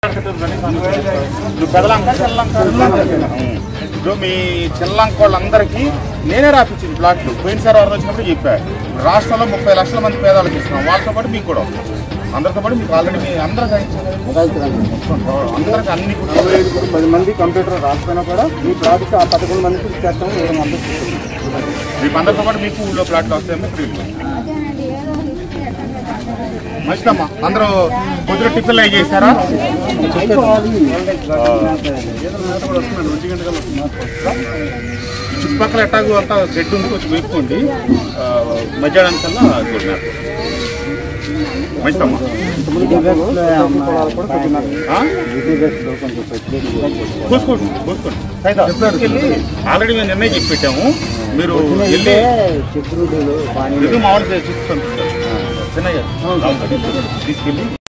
నువ్వు పెదలంక చెల్లంక ఇప్పుడు మీ చెల్లంక వాళ్ళందరికీ నేనే రాపించింది ప్లాట్లు పోయినసారి వారు వచ్చినప్పుడు చెప్పా రాష్ట్రంలో ముప్పై లక్షల మంది పేదవాళ్ళకి ఇస్తున్నాం వాళ్ళతో పాటు మీకు కూడా వస్తుంది అందరితో పాటు మీకు ఆల్రెడీ మీ అందరూ అందరికి అన్ని ఇరవై ఐదు కూడా పది మంది కంప్యూటర్ రాకపోయినా కూడా ఈ ప్రాజెక్ట్ ఆ పదకొండు మందికి ఇచ్చేస్తాము ఇరవై మంది మీకు అందరితో పాటు మీకు ఊళ్ళో ప్లాట్లు వస్తాయమ్మా ఫ్రీ అదేనండి ఏదో హిస్టరీ అట్లా మంచిదమ్మా అందరూ పొద్దున టిఫిన్లు అవి చేశారా ఈ చుట్టుపక్కల ఎట్టాగు అంతా గడ్డి ఉంది కొంచెం వేసుకోండి ఆ, మధ్యాహ్నం కల్లా చూడన్నారు మంచిదమ్మా ఆ? కోసుకోండి కోసుకోండి సైదా, తీసుకెళ్ళి ఆల్రెడీ మేము నిర్ణయం చెప్పి పెట్టాము మీరు వెళ్ళి సెక్యూరిటీలు ఇది మామూలుగా చూసి పంపిస్తారు చిన్నయ్య తీసుకెళ్ళి